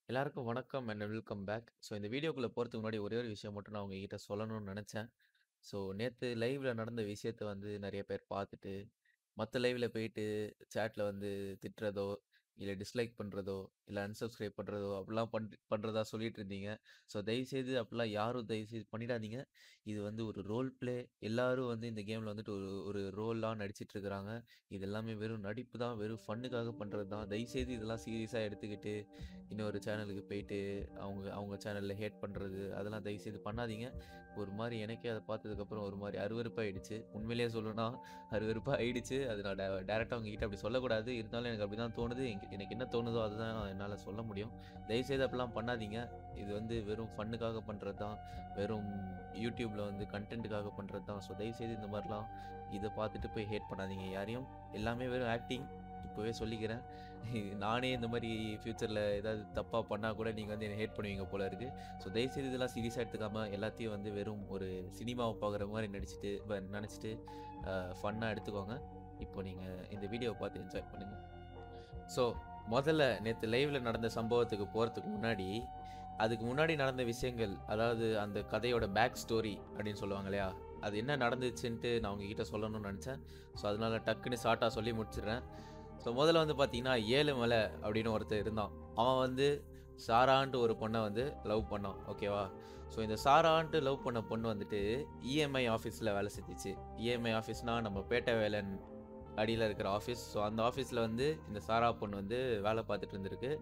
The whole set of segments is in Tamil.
எல்லாருக்கும் வணக்கம் அண்ட் வெல்கம் பேக். ஸோ இந்த வீடியோக்குள்ள போறதுக்கு முன்னாடி ஒரே ஒரு விஷயம் மட்டும் நான் உங்ககிட்ட சொல்லணும்னு நெனச்சேன். ஸோ நேத்து லைவ்ல நடந்த விஷயத்த வந்து நெறைய பேர் பார்த்துட்டு, மத்த லைவ்ல போயிட்டு சேட்ல வந்து திட்டுறதோ, இல்ல டிஸ்லைக் பண்றதோ, இல்ல அன்சப்ஸ்கிரைப் பண்றதோ அப்படிலாம் பண் பண்றதா சொல்லிட்டு இருந்தீங்க. ஸோ தயவுசெய்து அப்படிலாம் யாரும் தயவுசெய்து பண்ணிடாதீங்க. இது வந்து ஒரு ரோல் ப்ளே. எல்லாரும் வந்து இந்த கேம்ல வந்துட்டு ஒரு ஒரு ரோலா நடிச்சிட்டு இருக்கிறாங்க. இது எல்லாமே வெறும் நடிப்பு தான். வெறும் ஃபன்னுக்காக பண்றது தான். தயவுசெய்து இதெல்லாம் சீரியஸா எடுத்துக்கிட்டு, இன்னொரு சேனலுக்கு போயிட்டு அவங்க அவங்க சேனல்ல ஹேட் பண்றது, அதெல்லாம் தயவுசெய்து பண்ணாதீங்க. ஒரு மாரி எனக்கே அத பார்த்ததுக்கப்புறம் ஒரு மாரி அருவருப்பாயிடுச்சு. உண்மையிலேயே சொல்லணும்னா அருவருப்பா ஆயிடுச்சு. அது நான் டே டைரக்ட்டா உங்ககிட்ட அப்படி சொல்லக்கூடாது. இருந்தாலும் எனக்கு அப்படிதான் தோணுது. எங் எனக்கு என்ன தோணுதோ அதுதான் என்னால சொல்ல முடியும். தயவுசெய்து அப்படிலாம் பண்ணாதீங்க. இது வந்து வெறும் ஃபன்னுக்காக பண்றது தான். வெறும் YouTubeல வந்து கன்டென்ட்க்காக பண்றது தான். ஸோ தயவுசெய்து இந்த மாரிலாம் இத பார்த்துட்டு போய் ஹேட் பண்ணாதீங்க யாரையும். எல்லாமே வெறும் ஆக்டிங். இப்பவே சொல்லிக்கிறேன். நானே இந்த மாரி ஃபியூச்சர்ல ஏதாவது தப்பா பண்ணா கூட நீங்க வந்து என்ன ஹேட் பண்ணுவீங்க போல இருக்கு. ஸோ தயவுசெய்து இதெல்லாம் சீரியஸா எடுத்துக்காம எல்லாத்தையும் வந்து வெறும் ஒரு சினிமாவ பார்க்குற மாரி நடிச்சுட்டு வ நெனச்சுட்டு அ ஃபன்னா எடுத்துக்கோங்க. இப்போ நீங்க இந்த வீடியோவ பார்த்து என்ஜாய் பண்ணுங்க. ஸோ மொதல்ல நேத்து லைவ்ல நடந்த சம்பவத்துக்கு போறதுக்கு முன்னாடி, அதுக்கு முன்னாடி நடந்த விஷயங்கள், அதாவது அந்த கதையோட பேக் ஸ்டோரி அப்படின்னு சொல்லுவாங்க இல்லையா? அது என்ன நடந்துச்சுன்ட்டு நான் உங்ககிட்ட சொல்லணும்னு நெனச்சேன். ஸோ அதனால டக்குன்னு ஷார்ட்டா சொல்லி முடிச்சுடுறேன். ஸோ மொதல்ல வந்து பார்த்தீங்கன்னா, ஏழுமலை அப்படின்னு ஒருத்தன் இருந்தான். அவன் வந்து சாரான்ட்டு ஒரு பொண்ண வந்து லவ் பண்ணான். ஓகேவா? ஸோ இந்த சாரான்ட்டு லவ் பண்ண பொண்ணு வந்துட்டு இஎம்ஐ ஆஃபீஸ்ல வேலை செஞ்சுச்சு. இஎம்ஐ ஆஃபீஸ்னா நம்ம பேட்டை வேலன் அடியில இருக்கிற ஆஃபீஸ். ஸோ அந்த ஆஃபீஸ்ல வந்து இந்த சாரா பொண்ணு வந்து வேலை பார்த்துட்டு இருந்திருக்கு.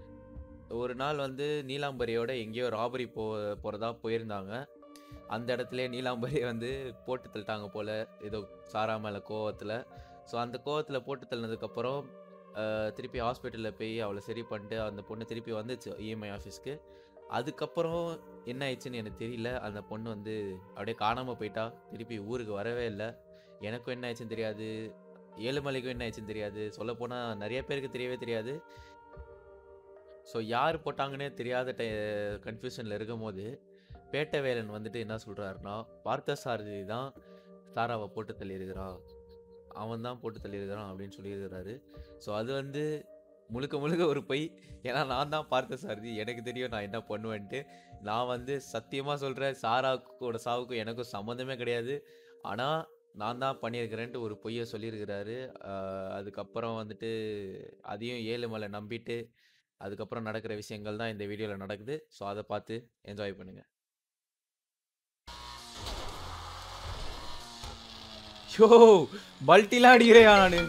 ஒரு நாள் வந்து நீலாம்பரியோட எங்கேயோ ராபரி போ போறதா போயிருந்தாங்க. அந்த இடத்துலயே நீலாம்பரிய வந்து போட்டு தள்ளிட்டாங்க போல. ஏதோ சாரா மேல கோவத்துல. ஸோ அந்த கோவத்துல போட்டு தள்ளினதுக்கப்புறம், அ திருப்பி ஹாஸ்பிட்டல்ல போய் அவள சரி பண்ணிட்டு அந்த பொண்ணு திருப்பி வந்துச்சு இஎம்ஐ ஆஃபீஸ்க்கு. அதுக்கப்புறம் என்ன ஆயிடுச்சுன்னு எனக்கு தெரியல. அந்த பொண்ணு வந்து அப்படியே காணாம போயிட்டா. திருப்பி ஊருக்கு வரவே இல்ல. எனக்கும் என்ன ஆச்சுன்னு தெரியாது. ஏழுமலைக்கும் என்ன ஆச்சுன்னு தெரியாது. சொல்லப்போனா நெறைய பேருக்கு தெரியவே தெரியாது. ஸோ யார் போட்டாங்கன்னே தெரியாத டை கன்ஃப்யூஷன்ல இருக்கும்போது, பேட்டை வேலன் வந்துட்டு என்ன சொல்றாருன்னா, பார்த்தசாரதி தான் சாராவ போட்டு தள்ளியிருக்கிறான். அவன் தான் போட்டு தள்ளியிருக்கிறான் அப்படின்னு சொல்லியிருக்கிறாரு. ஸோ அது வந்து முழுக்க முழுக்க ஒரு பொய். ஏன்னா நான் தான் பார்த்தசாரதி. எனக்கு தெரியும் நான் என்ன பண்ணுவேன்ட்டு. நான் வந்து சத்தியமா சொல்றேன். சாராவோட சாவுக்கும் எனக்கும் சம்மந்தமே கிடையாது. ஆனா நான் தான் பண்ணியிருக்கிறேன்ட்டு ஒரு பொய்ய சொல்லியிருக்கிறாரு. அ அதுக்கப்புறம் வந்துட்டு அதையும் ஏழுமலை நம்பிட்டு, அதுக்கப்புறம் நடக்கிற விஷயங்கள் தான் இந்த வீடியோல நடக்குது. ஸோ அத பார்த்து என்ஜாய் பண்ணுங்க. யோவ்! மல்டிலாம் அடிக்கிறேன்யா நானு.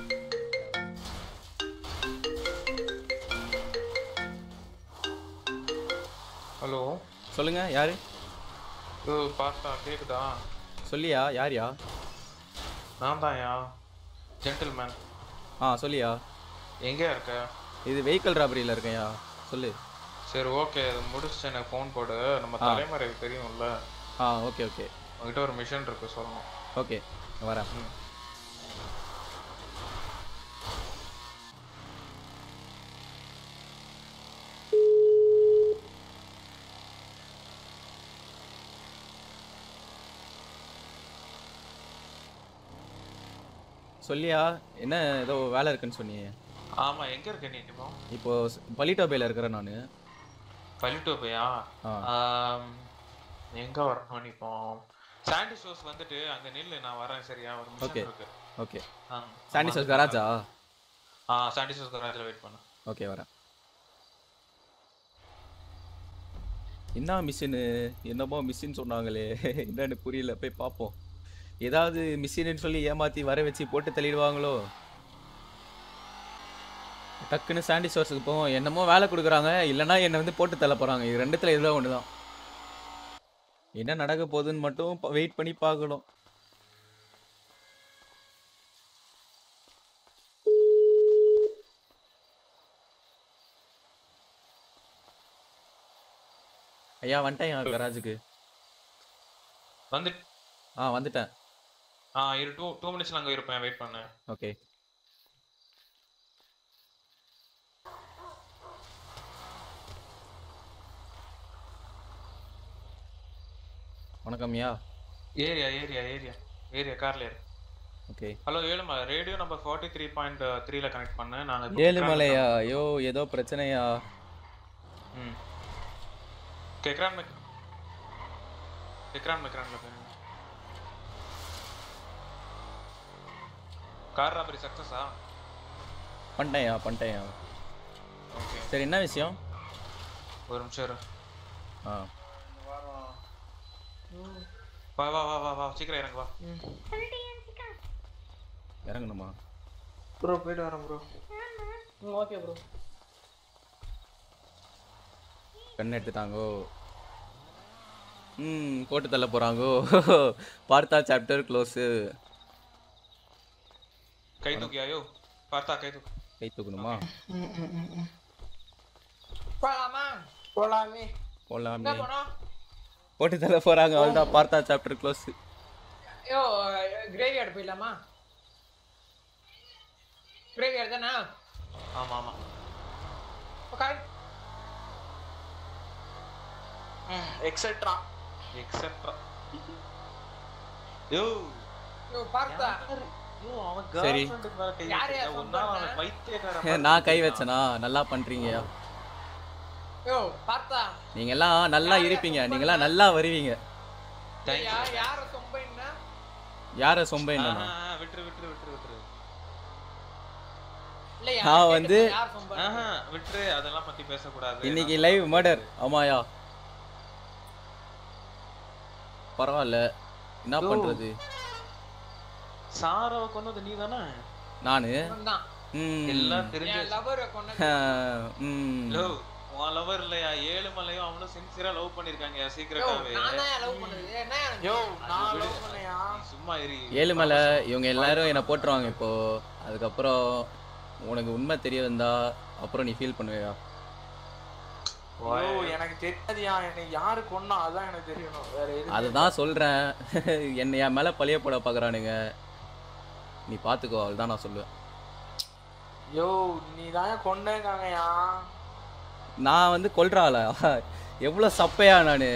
ஹலோ சொல்லுங்க. யாரு? இது பாஸ்டா கேக்குதா சொல்லியா? யார்யா? நான் தான்யா ஜென்டில்மேன் ஆ சொல்லியா? எங்கேயா இருக்க இது வெஹிக்கிள் ராபரியில இருக்கேன்யா. சொல்லு. சரி ஓகே இது முடிச்சுட்டு எனக்கு ஃபோன் போடு நம்ம ஆ. தலைமறைவு தெரியும்ல ஆ ஓகே, ஓகே. உங்ககிட்ட ஒரு மிஷன் இருக்கு சொல்லணும் ஓகே. வரேன். ம் சொல்லியா? என்ன ஏதோ வேலை இருக்குன்னு சொன்னியே? ஆமா எங்க இருக்க நீ இப்போ இப்போ ஸ் பலிட்டோபேல இருக்கிறேன் நானு. பள்ளிட்டோப்பையா ஆ. எங்க வரணும் நீ இப்போ சாண்டி ஷோஸ் வந்துட்டு அங்க நில்லு நான் வரேன் சரியா ஒரு ஓகே. மிஷன் இருக்கு ஓகே. ஆ, சாண்டி ஆமா, சோஸ் அந்த கராஜா? ஆ சாண்டி ஷோஸ் கராஜில் வெயிட் பண்ணு ஓகே வரேன். என்ன மிஷினு? என்னமோ மிஷின் சொன்னாங்களே. என்னன்னு புரியல. போய் பார்ப்போம். ஏதாவது மிஷினுன்னு சொல்லி ஏமாத்தி வர வச்சு போட்டு தள்ளிடுவாங்களோ? டக்குன்னு சாண்டி சோர்ஸுக்கு போவோம். என்னமோ வேலை குடுக்குறாங்க. இல்லன்னா என்ன வந்து போட்டு தள்ள போறாங்க. இது 2த்துல ஏதோ ஒண்ணு தான். என்ன நடக்க போகுதுன்னு மட்டும் ப வெயிட் பண்ணி பார்க்கணும். ஐயா வந்துட்டேன்யா கராஜுக்கு. வந்து ஆ வந்துட்டேன். ஆ இரு டூ டூ மினிட்ஸ்ல அங்க இருப்பேன் வெயிட் பண்ணு ஓகே. வணக்கம்யா. ஏரியா ஏரியா ஏரியா ஏரியா கார்ல ஏறு okay. Hello Ezhumalai radio number forty three point த்ரீல கனெக்ட் பண்ணேன் நாங்கள் ஏழுமலையா? ஐயோ! ஏதோ பிரச்சனையா? ம் கெக்ரான் மெக் கெக்ரான் மெக்ரான்ல போயிருங்க கார் ராபரி சக்சஸா பண்ணிட்டேன்யா பண்ணிட்டேன்யா ஓகே சரி என்ன விஷயம் ஒரு நிமிஷம் இரு ஆ வா வா வா வா வா சீக்கிரம் இறங்கு வா இறங்கணுமா ப்ரோ போயிட்டு வரேன் ப்ரோ ஓகே ப்ரோ கண் எடுத்துட்டாங்கோ ம் போட்டு தள்ள போகிறாங்கோ பார்த்தா சாப்டர் க்ளோஸு கை தூக்கியாயோ பார்த்தா கை தூக்கு கை தூக்கணுமா போலாமா போலாமே எங்க போடலாமே போனோம் போட்டு தள்ள போகிறாங்க அவ்வளோதான் பார்த்தா சாப்டர் க்ளோஸு ஐயோ கிரேவியார்டு போயிடலாமா கிரேவியார்டு தானே ஆமா ஆமா ஓகே எக்ஸெட்ரா எக்ஸெட்ரா யோ ஐயோ பார்த்தா யோ அவன் சரி. girlfriend மேல கை யார் வச்சிருக்க. யார் ஒன்னா அவன் சொன்னாங்க? பைத்தியக்காரன் நான் கை வச்சேனா நல்லா பண்ணுறீங்கயா ஐயோ பார்த்தா நீங்க எல்லாம் நல்லா இருப்பீங்க நீங்களாம் நல்லா வருவீங்க Thank you. யா- யார சொம்பைன்னா யார சொம்ப என்னன்னா ஆஹா, விட்டுரு விட்டுரு விட்டுரு விட்டுரு இல்ல நான் யார் வந்து- கேட்டப்ப யார் சொம்பை ஆஹா விட்டுரு அதெல்லாம் பத்தி பேசக்கூடாது இன்னைக்கு லைவ் மர்டர் ஆமாயா பரவாயில்ல என்ன ஓ. பண்றது சாராவை கொன்னது நீ தானே நானு தான் ம் எல்லாம் தெரிஞ்சு என் லவர் கொண்டு ம் லோ உன் லவர் இல்லையா ஏழு மலையும் அவனும் சின்சியரா லவ் பண்ணிருக்காங்க யோ சீக்கிரட்டாவே நான் தான் லவ் பண்ணது என்ன யோ நான் லவ் பண்ணையா நீ சும்மா இரு ஏழுமலை இவங்க எல்லாரும் என்னை போட்டுருவாங்க இப்போ அதுக்கப்புறம் உனக்கு உண்மை தெரிய வந்தா அப்புறம் நீ ஃபீல் பண்ணுவியா யோ எனக்கு தெரியாதுயா என்னை யாரு கொன்னா அதான் எனக்கு தெரியணும் வேற எது அதுதான் சொல்றேன் என்னை என் மேல பழிய போட பாக்குறானுங்க நீ பாத்துக்கோ அதுதான் நான் சொல்லுவேன் யோ நீ தான் கொண்டேங்காங்கயா நான் வந்து கொல்றாளா எவ்வளவு சப்பையா நானு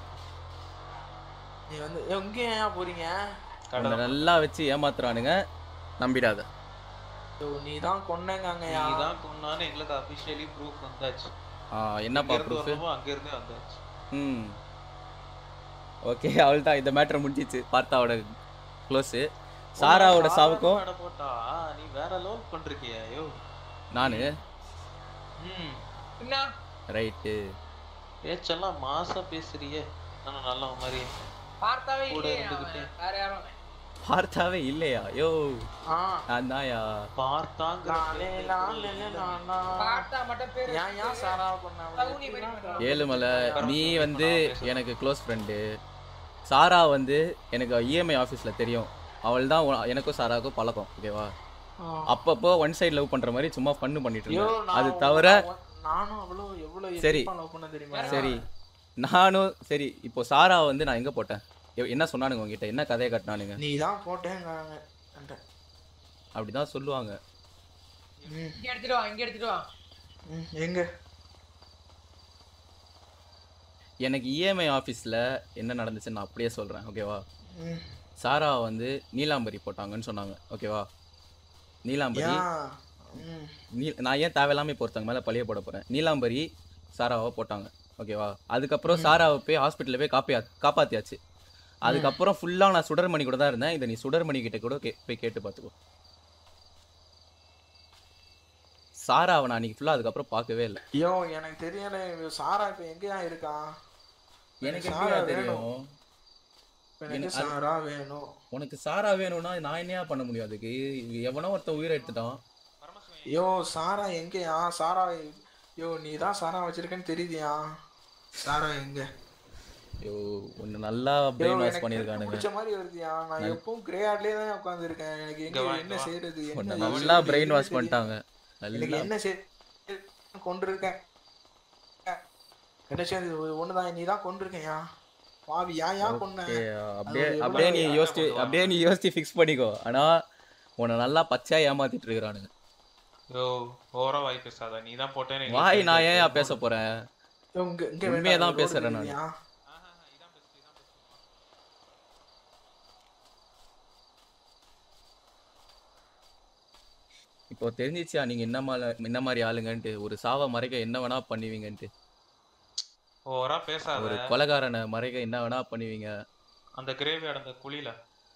நீ வந்து எங்க ஏன் போறீங்க உன்னை நல்லா வச்சு ஏமாத்துறானுங்க நம்பிடாத யோ நீ தான் கொண்டேங்காங்கயா நீ தான் கொன்னான்னு எங்களுக்கு அபிஷியலி ப்ரூஃப் வந்தாச்சு ஆ, என்னப்பா இங்க இருந்து ப்ரூஃப் வரணுமோ அங்க இருந்தே வந்தாச்சு ம் ஓகே அவள் தான் இந்த மேட்ரு முடிஞ்சிச்சு பார்த்தாவோட க்ளோஸு சாராவோட சாவுக்கும் அட போட்டா நீ வேற லவ் பண்றிருக்கியா ஐயோ நானு ம் என்ன ரைட்டு பேச்செல்லாம் மாசா பேசுறியே ஆனா நல்ல மாதிரி பார்த்தாவே கூட இல்லையே இருந்துகிட்டு. அவன். வேற யாரும் அவன். பார்த்தாவே இல்லையா யோ ஆ நான் தான்யா பார்த்தாங்க நானே நானே நானா பார்த்தா மட்டும் பேரு ஏன் ஏன் சாரா பண்ண சகுனி மாதிரி பண்றான். ஏழுமலை நீ வந்து எனக்கு க்ளோஸ் ஃப்ரெண்டு சாரா வந்து எனக்கு இஎம்ஐ ஆஃபீஸில் தெரியும் அவள் தான் எனக்கும் சாராவுக்கும் பழக்கம் ஓகேவா அப்பப்போ ஒன் சைடு லவ் பண்ற மாதிரி சும்மா ஃபன்னு பண்ணிட்டு ஐயோ இருந்தேன் நான் அது உன்னை- தவிர நான் நானும் அவ்வளவு எவ்வளவு சரி. லவ் பண்ண தெரியுமா சரி நானும் சரி இப்போ சாரா வந்து நான் எங்க போட்டேன் எ- என்ன சொன்னானுங்க உங்ககிட்ட என்ன கதையை கட்டினானுங்க நீ தான் போட்டேங்காங்க என்கிட்ட. அப்படிதான் சொல்லுவாங்க ம், இங்க எடுத்துட்டு வா இங்க எடுத்துட்டு வா ம், எங்க எனக்கு இஎம்ஐ ஆஃபீஸில் என்ன நடந்துச்சுன்னு நான் அப்படியே சொல்கிறேன் ஓகேவா ம், சாரா வந்து நீலாம்பரி போட்டாங்கன்னு சொன்னாங்க ஓகேவா நீலாம்பரி ஏன் ம், நீ நான் ஏன் தேவையில்லாம இப்போ ஒருத்தங்க மேலே பழிய போட போகிறேன் நீலாம்பரி சாராவை போட்டாங்க ஓகேவா அதுக்கப்புறம் சாராவை போய் ஹாஸ்பிட்டலில் போய் காப்பியா காப்பாற்றியாச்சு அதுக்கப்புறம் ஃபுல்லாக நான் சுடர்மணி கூட தான் இருந்தேன் இதை நீ சுடர்மணி கிட்ட கூட கே போய் கேட்டு பார்த்துக்கோ சாராவை நான் அன்னைக்கு ஃபுல்லாக அதுக்கப்புறம் பார்க்கவே இல்லை ஐயோ எனக்கு தெரியல இவன் சாரா இப்ப எங்கயா இருக்கான் எனக்கு சாரா எப்படியா வேணும். தெரியும் இப்ப எனக்கு எனக்கு அது- சாரா வேணும் உனக்கு சாரா வேணும்னா நான் என்னையா பண்ண முடியும் அதுக்கு எவனோ ஒருத்தன் உயிரை எடுத்துட்டான் ஐயோ சாரா எங்கயா சாரா ஐயோ நீ தான் சாரா வச்சிருக்கேன்னு தெரியுதியா சாரா எங்க ஐயோ ஒன்று நல்லா ஐயோ பிரெயின் வாஷ் எனக்கு பண்ணியிருக்கானுங்க பிடிச்ச மாதிரி வருதுயா நான் எப்பவும் கிரே ஆட்லயே தான் உட்கார்ந்து இருக்கேன் எனக்கு இங்க எங்க வா, என்ன இங்க வா. செய்யறது உன்னை என்ன நல்லா யோசிக்கிறது, பிரெயின் எதுவுமே வாஷ் தெரியல. பண்ணிட்டாங்க எனக்கு நல்லா என்ன செய் கொண்டிருக்கேன் என்ன செய்யுது ஒண்ணுதான் நீ தான் கொண்டிருக்கையா பாவி ஏன் ஏன் கொன்ன ஓகே அப்படியே அது அப்படியே நீ எவ்வளவு யோசிச்சு பண்ணுவாங்க? அப்படியே நீ யோசிச்சு ஃபிக்ஸ் பண்ணிக்கோ ஆனா உன்னை நல்லா பச்சையா ஏமாத்திட்டு இருக்கிறானுங்க யோ ஓவரா வாய் பேசாத நீ தான் போட்டேன்னு எங்களுக்கு வாய் நான் தெரியாது. ஏன் பேச போறேன் இங்க இங்க உண்மையை வேண்டாம், தான் ரோடு பேசுறேன் நானு. தெரியுதியா? ஆஹா, இதான் best, இதான் best. இப்போ தெரிஞ்சிச்சா நீங்க என்ன மாதிரி என்ன மாதிரி ஆளுங்கன்ட்டு ஒரு சாவை மறைக்க என்ன வேணா பண்ணுவீங்கன்ட்டு ஓவரா பேசாத ஒரு கொலைகாரனை மறைக்க என்ன வேணா பண்ணுவீங்க அந்த கிரேவியார்டு அந்த குழியில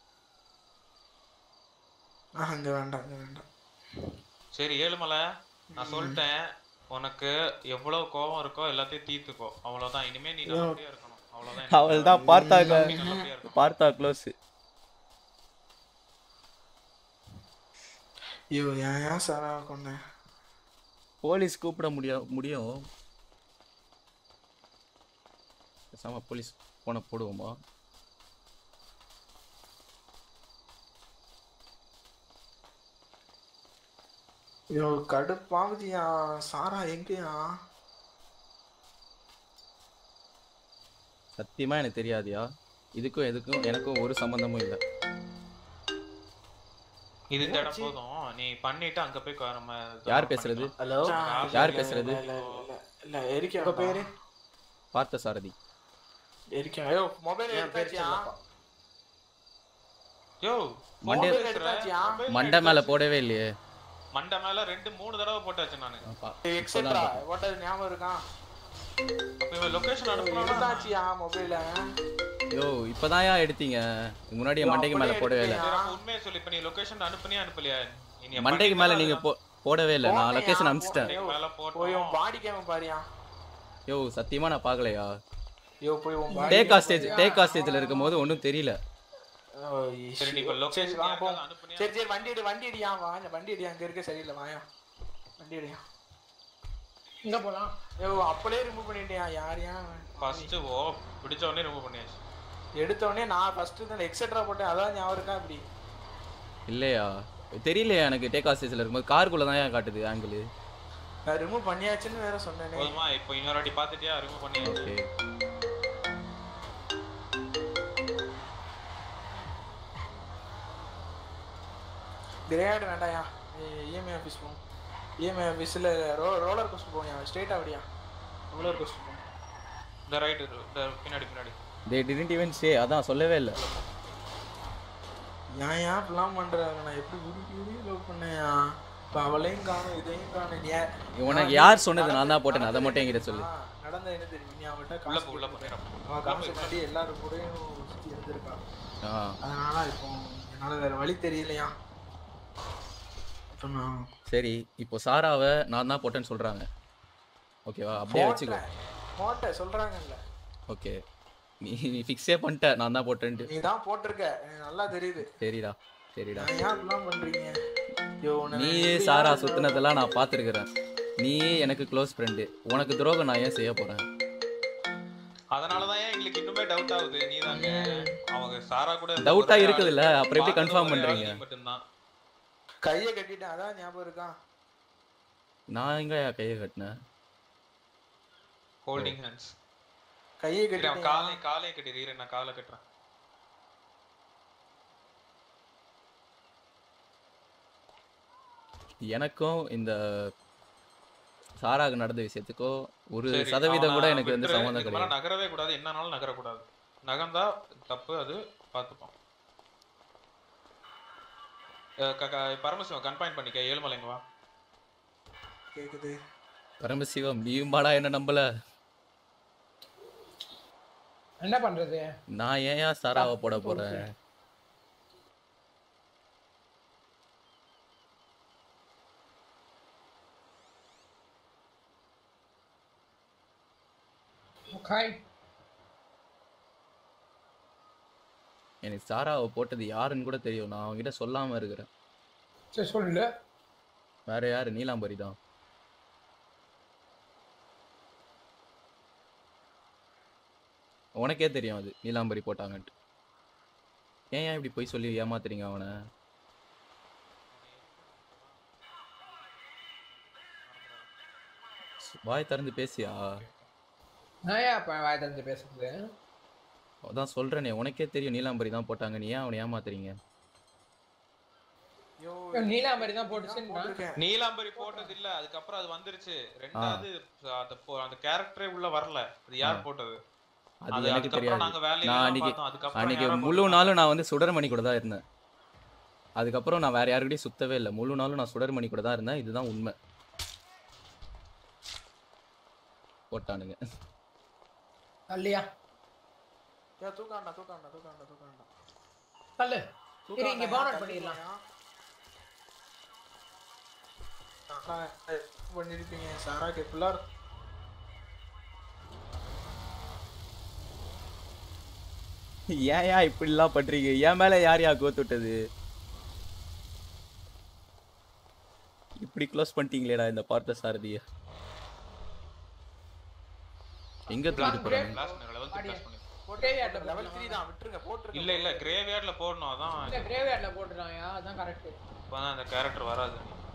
ஆ அங்க வேண்டாம் அங்க வேண்டாம் சரி ஏழுமலை நான் சொல்லிட்டேன் உனக்கு எவ்வளவு கோவம் இருக்கோ எல்லாத்தையும் தீர்த்துக்கோ அவ்வளவுதான் இனிமே நீ நல்லபடியா இருக்கணும் அவ்வளவுதான் அவள் தான் பார்த்தாங்க நீ நல்லபடியா இருக்கணும் பார்த்தா க்ளோஸ் ஐயோ ஏன் ஏன் சாரா கொண்டேன் போலீஸ் கூப்பிட முடியும் முடியும் பேசாம போலீஸ் போன போடுவோமா ஐயோ கடுப்பாகுதியா சாரா எங்கயா சத்தியமா எனக்கு தெரியாதியா இதுக்கும் எதுக்கும் எனக்கும் ஒரு சம்பந்தமும் இல்லை இது இந்த இடம் போதும் நீ பண்ணிட்டு அங்க போய் க- நம்ம யார் பேசுறது ஹலோ யார் பேசுறது இல்ல இல்ல இல்ல எரிக்கா உங்க பேரு பார்த்த சாரதி எரிக்கா ஐயோ மொபைல் எடுத்தாச்சியா யோ மண்டே- phone பேசுற? எடுத்தாச்சியா? mobile மண்டை மேல எடுத்தாச்சு. போடவே இல்லையே மண்டை மேல ரெண்டு மூணு தடவை போட்டாச்சு நானு அப்பா, எக்ஸெட்ரா ஓட்டது ஞாபகம் இருக்கா அப்ப இவன் லொகேஷன் அனுப்புனா எடுத்தாச்சியா மொபைல யோ இப்பதான் ஏன் எடுத்தீங்க இதுக்கு முன்னாடி என் மண்டைக்கு மேல போடவே இல்லை உண்மையை சொல்லி இப்ப நீ லொகேஷன் அனுப்புனியா அனுப்பலையா நீ என் மண்டைக்கு மேல நீங்க மேல போ- போடவே இல்லை நான் லொகேஷன் அனுப்பிச்சிட்டேன் மண்டைக்கு மேல போய் போட்டோம் உன் பாடி கேம பாரியா யோ சத்தியமா நான் பார்க்கலையா ஐயோ போய் உன் பாடி டேக் ஸ்டேஜ் டேக் ஸ்டேஜ்ல இருக்கும்போது ஒன்றும் தெரியல சரி நீ இப்ப லொகேஷன் வா போ அனுப்புனியா சரி சரி வண்டி எடு வண்டி அடியா வா இந்த வண்டி அடி அங்க இருக்க சரியில்லை வாயா வண்டி அடியா எங்க போலாம் ஐயோ அப்பளே ரிமூவ் பண்ணிட்டியா யார் யார் ஃபர்ஸ்ட் ஓ பிடிச்ச உடனே ரிமூவ் பண்ணியாச்சு எடுத்த உடனே நான் ஃபர்ஸ்ட் தான் எக்ஸெட்ரா போட்டேன் அதான் ஞாபகம் இருக்கா இப்படி இல்லையா தெரியலையா எனக்கு டேக் ஸ்டேஜ்ல இருக்கும்போது காருக்குள்ள தான் ஏன் காட்டுது ஆங்கிள் நான் ரிமூவ் பண்ணியாச்சுன்னு வேற சொன்னேனே போதுமா இப்போ இன்னொரு வாட்டி பாத்துட்டியா ரிமூவ் பண்ணியாச்சு ஓகே கிரேட் வேண்டாயா இஎம்ஐ ஆஃபீஸ் போவோம் இஎம்ஐ ஆஃபீஸில் ரோ ரோலர் கோஸ்டர் போவோம் ஸ்ட்ரெயிட் அப்படியா ரோலர் கோஸ்டர் போவோம் இந்த ரைட் இந்த பின்னாடி பின்னாடி தே டிடன்ட் ஈவன் சே அதான் சொல்லவே இல்லை ஏன் ஏன் இப்படிலாம் பண்ணுறாங்க நான் எப்படி உருப்பி உருப்பி லவ் பண்ணேயா இப்போ அவளையும் காணும் இதையும் காணும் நீ ஏன் உனக்கு யார் சொன்னது நான் தான் போட்டேன் அதை மட்டும் என்கிட்ட சொல்லு ஆ, நடந்தது என்ன தெரியும் நீ அவன்கிட்ட உள்ள காசு போ உள்ள போ கொடுத்துட்ட. நேரா போ. அவன் காசு கட்டி எல்லாரும் கூடயும் சுற்றி இருந்திருக்கா ஆ அதனால இப்போ என்னால வேற வழி தெரியலையா இப்போ நான் சரி இப்போ சாராவை நான் தான் போட்டேன்னு சொல்றாங்க ஓகேவா அப்படியே வச்சுக்கோ போட்டேன் சொல்றாங்கல்ல ஓகே நீ நீ ஃபிக்ஸே பண்ணிட்ட நான் தான் போட்டேன்ட்டு நீ தான் போட்டிருக்க எனக்கு நல்லா தெரியுது சரிடா சரிடா நான் ஏன் இப்படிலாம் பண்றீங்க ஐயோ உன்னை நான் நீயே எப்படி சாரா யாராவது சுத்தினதெல்லாம் நான் பார்த்துருக்கிறேன் நீயே எனக்கு க்ளோஸ் ஃப்ரெண்டு உனக்கு துரோகம் நான் ஏன் செய்ய போறேன் அதனாலதான் ஏன் எங்களுக்கு இன்னுமே டவுட் ஆகுது நீ தாங்க அவங்க சாரா கூட இருந்த டவுட்டா ஒரே இருக்குது இல்ல ஆளு. அப்புறம் எப்படி பார்த்தது கன்ஃபார்ம் ஒரே ஆளு பண்றீங்க நீ மட்டும்தான் கையை கட்டிட்டேன் அதான் ஞாபகம் இருக்கா நான் எங்க கையை கட்டினேன் ஹோல்டிங் ஹேண்ட்ஸ் கையை சரி அவன் கட்டிட்டேன் காலை காலை கட்டிடு இரு நான் காலை கட்டுறேன் எனக்கும் இந்த சாராக்கு நடந்த விஷயத்துக்கோ ஒரு சரி, சதவீதம் கூட அவனை எனக்கு வந்து விட்டுரு. சம்மந்தம் இதுக்கு மேல கிடையாது நகரவே கூடாது என்னனாலும் நகரக்கூடாது நகர்ந்தா தப்பு அது பார்த்துப்போம் அஹ் க- க- பரமசிவம் கன்ஃபைன் பண்ணிக்க ஏழுமலைங்க வா கேக்குது பரமசிவம் நீயும் பாடா என்ன நம்பல என்ன பண்றது நான் ஏன் ஏன் சாராவை போட போறேன் காய் எனக்கு சாராவை போட்டது யாருன்னு கூட தெரியும் நான் அவங்ககிட்ட சொல்லாம இருக்கிறேன் சரி சொல்லு வேற யாரு நீலாம்பரி தான் உனக்கே தெரியும் அது நீலாம்பரி போட்டாங்கன்ட்டு ஏன் ஏன் இப்படி போய் சொல்லி ஏமாத்துறீங்க அவனை வாய் திறந்து பேசியா நான் ஏன் அப்ப வாய் திறந்து பேசுறது அதான் சொல்றேனே உனக்கே தெரியும் நீலாம்பரி தான் போட்டாங்க நீ ஏன் அவனை ஏமாத்துறீங்க ஐயோ நீலாம்பரி தான் போட்டுச்சுன்னா போட்டிருக்கேன் நீலாம்பரி போட்டது இல்ல அதுக்கப்புறம் அது வந்துருச்சு ரெண்டாவது அந்த போ- அந்த கேரக்டரே உள்ள வரல அது யார் போட்டது அது அது எனக்கு அதுக்கப்புறம் தெரியாது நாங்க வேலையில நான் தான் அன்னைக்கு பார்த்தோம் அதுக்கப்புறம் அன்னைக்கு யாரோ முழு போட்டாங்க. நாளும் நான் வந்து சுடர்மணி கூட தான் இருந்தேன் அதுக்கப்புறம் நான் வேற யாருக்கிட்டையும் சுத்தவே இல்லை முழு நாளும் நான் சுடர்மணி கூட தான் இருந்தேன் இதுதான் உண்மை போட்டானுங்க தள்ளியா ஏ தூக்காண்டா தூக்காண்டா தூக்காண்டா தூக்காண்டா தள்ளு சரி இங்க பவுன் அவுட் பண்ணிடலாம் பண்ணிருப்பீங்க சாராக்கு பிள்ளார் ஏன் ஏன் இப்படிலாம் பண்றீங்க என் மேல யார் யா கோத்து விட்டது இப்படி க்ளோஸ் பண்ணிட்டீங்களேடா இந்த பார்த்த சாரதிய எங்க தூக்கிட்டு போறாங்க கிளாஸ் லெவல் கிளாஸ் பண்ணி கிரேவியார்ட்ல லெவல் போடலாம் த்ரீ தான் விட்டுருங்க போட்டுருங்க இல்ல இல்ல கிரேவியார்ட்ல போடணும் அதான் இல்ல கிரேவியார்ட்ல போட்டுறாயா அதான் கரெக்ட் இப்பதான் அந்த கேரக்டர் வராது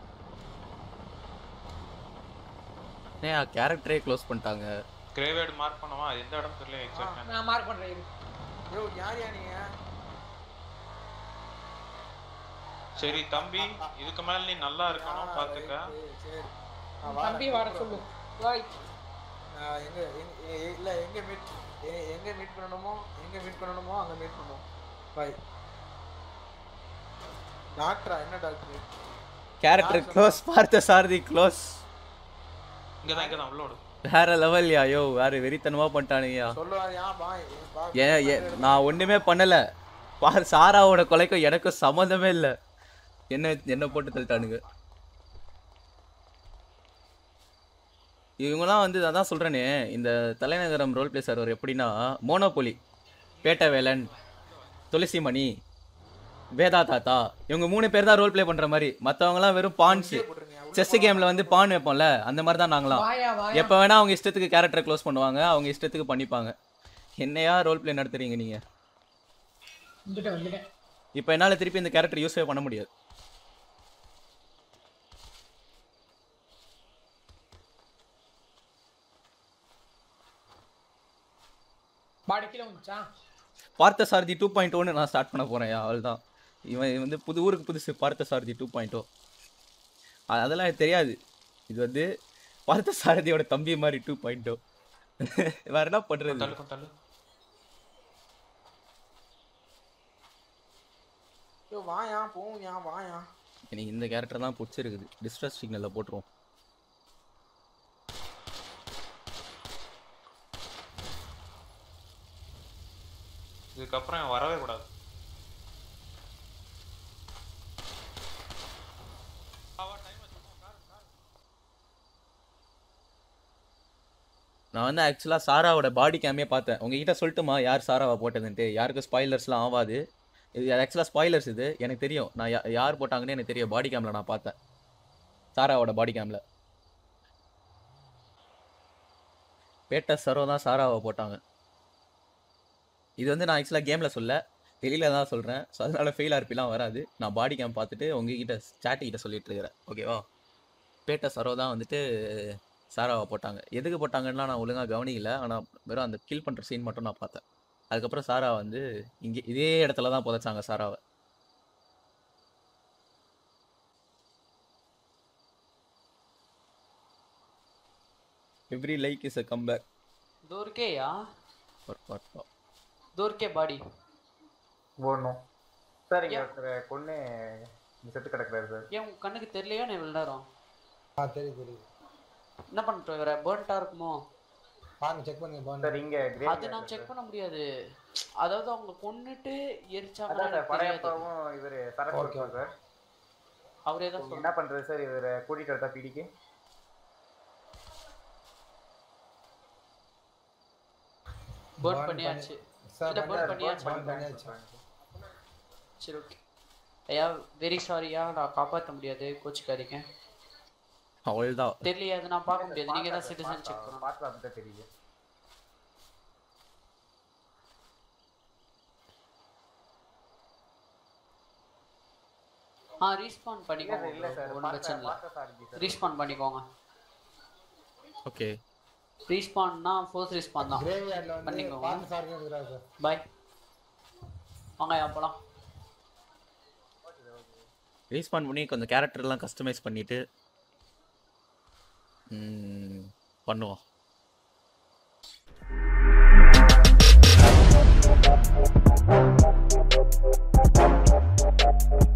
ஏன் கேரக்டரே க்ளோஸ் பண்ணிட்டாங்க கிரேவியார்டு மார்க் பண்ணவா எந்த இடம் தெரியல எக்ஸாக்ட் நான் மார்க் பண்றேன் இரு. யோ யார் யா நீங்க சரி தம்பி இதுக்கு மேல நீ நல்லா இருக்கணும் ஆ, பாத்துக்க right, சரி நான் தம்பி வாரேன். வர சொல்லு பாய் ஆ, எங்க எங்க- எ- இல்ல எங்க மீட் எங்க மீட் பண்ணணுமோ எங்க மீட் பண்ணணுமோ அங்க மீட் பண்ணுவோம் பாய் டாக்டரா என்ன டாக்டர் கேரக்டர் க்ளோஸ் பார்த்த சாரதி க்ளோஸ் இங்கதான் இங்கதான் உள்ள விடு வேற லெவல் யோ வேற வெறித்தனமா பண்ணிட்டானுங்கயா சொல்லுவாரு ஏன் பாய் பா ஏன் ஏன் நான் ஒண்ணுமே பண்ணல பார் சாராவோட கொலைக்கும் எனக்கும் சம்மந்தமே இல்ல என்ன என்ன போட்டு தள்ளிட்டானுங்க இவங்கலாம் வந்து அதான் சொல்றேனே இந்த தலைநகரம் ரோல் பிளே சர்வர் எப்படின்னா மோனோபொலி பேட்டவேலன் துளசிமணி வேதா தாத்தா இவங்க மூணு பேர் தான் ரோல் ப்ளே பண்ற மாதிரி மத்தவங்கலாம் வெறும் பான்ஸ் செஸ் கேம்ல வந்து பான் வைப்போம்ல அந்த மாதிரி தான் நாங்களாம் வாயா வாயா எப்போ வேணா அவங்க இஷ்டத்துக்கு கேரக்டரை க்ளோஸ் பண்ணுவாங்க அவங்க இஷ்டத்துக்கு பண்ணிப்பாங்க என்னையா ரோல் ப்ளே நடத்துறீங்க நீங்க வந்துட்டேன் வந்துட்டேன் இப்போ என்னால திருப்பி இந்த கேரக்டர் யூஸே பண்ண முடியாது பாடி கீழே வந்துச்சா பார்த்த சாரதி டூ பாயிண்ட் ஒன்று நான் ஸ்டார்ட் பண்ண போறேன் அவள் தான் இவன் இவன் வந்து புது ஊருக்கு புதுசு பார்த்த சாரதி டூ பாயிண்ட் அதெல்லாம் எனக்கு தெரியாது இது வந்து பார்த்த சாரதியோட தம்பி மாதிரி டூ பாயிண்ட் வேற என்ன பண்றது தள்ளு கொஞ்சம் தள்ளு யோ வாயா போயா வாயா எனக்கு இந்த கேரக்டர் தான் பிடிச்சிருக்குது டிஸ்ட்ரஸ் சிக்னலில் போட்டுருவோம் இதுக்கப்புறம் இவன் வரவே கூடாது நான் வந்து ஆக்சுவலாக சாராவோட பாடி கேமே பார்த்தேன் உங்ககிட்ட சொல்லட்டுமா யார் சாராவை போட்டதுன்ட்டு யாருக்கும் ஸ்பாய்லர்ஸ்லாம் ஆகாது இது ஆக்சுவலாக ஸ்பாய்லர்ஸ் இது எனக்கு தெரியும் நான் யா- யார் போட்டாங்கன்னு எனக்கு தெரியும் பாடி கேமில் நான் பார்த்தேன் சாராவோட பாடி கேமில் பேட்ட சரோ தான் சாராவை போட்டாங்க இது வந்து நான் ஆக்சுவலாக கேமில் சொல்ல வெளியில தான் சொல்கிறேன் ஸோ அதனால ஃபெயில் ஆர்பிலாம் வராது நான் பாடி கேம் பார்த்துட்டு உங்ககிட்ட chat கிட்ட சொல்லிட்டு இருக்கிறேன் ஓகேவா பேட்ட சரோ தான் வந்துட்டு சாராவை போட்டாங்க எதுக்கு போட்டாங்கன்னா நான் ஒழுங்காக கவனிக்கல ஆனால் வெறும் அந்த கில் பண்ணுற சீன் மட்டும் நான் பார்த்தேன் அதுக்கப்புறம் சாரா வந்து இங்கே இதே இடத்துல தான் புதைச்சாங்க சாராவை every like is a comeback दूर के या ஃபார் பார்ட் दूर के बाड़ी ஓடணும் சார் இங்க ஒருத்தர் பொண்ணு இங்க செத்து கிடக்குறாரு சார் ஏன் உங்க கண்ணுக்கு தெரியலையா நீ இவ்வளவு நேரம் ஆ தெரியுது தெரியுது என்ன பண்ணிட்டு வர பேர்ன்ட்டா இருக்குமோ பாருங்க செக் பண்ணுங்க சார் பாருங்க இங்க அது கிரேவி நான் செக் பண்ண முடியாது அதாவது அவங்க கொன்னுட்டு எரிச்சாங்கன்னா அதான் சார் எனக்கு தெரியாது படையப்பாவும் இவரு சரக்கு Okay, இருக்கார் சார் அவரே தான் நீங்க சொல்லுங்க என்ன பண்றது சார் இவரை கூட்டிட்டு வரதா பிடிக்கு பேர்ன் Burn பண்ணியாச்சு சார் இல்ல burn பண்ணியாச்சு burn பண்ணியாச்சு சரி ஓகே ஐயா வெரி சாரியா நான் காப்பாற்ற முடியாது கோச்சிக்காதீங்க அவள் தான் தெரியலையா அது நான் பார்க்க முடியாது நீங்க தான் சிட்டிசன் செக் பண்ணணும் பார்த்து அப்படிதான் தெரியுது ஆ ரீஸ்பான் இல்ல பண்ணிக்கோங்க சார் இல்ல சார் ஒன்றும் பிரச்சனை இல்லை பார்த்த சாரதி சார் ரீஸ்பான் பண்ணிக்கோங்க ஓகே ரீஸ்பான்னா ஃபோர்ஸ் ரீஸ்பான் தான் கிரேவி யார்ட்ல வந்து பண்ணிக்கோங்க. பார்த்து சார்ஜ் இருக்கிறாரு சார் பாய் வாங்க அப்போலாம் ரீஸ்பான் பண்ணி கொஞ்சம் கேரக்டர்லாம் கஸ்டமைஸ் பண்ணிட்டு ம், பண்ணுவோம் Thank you.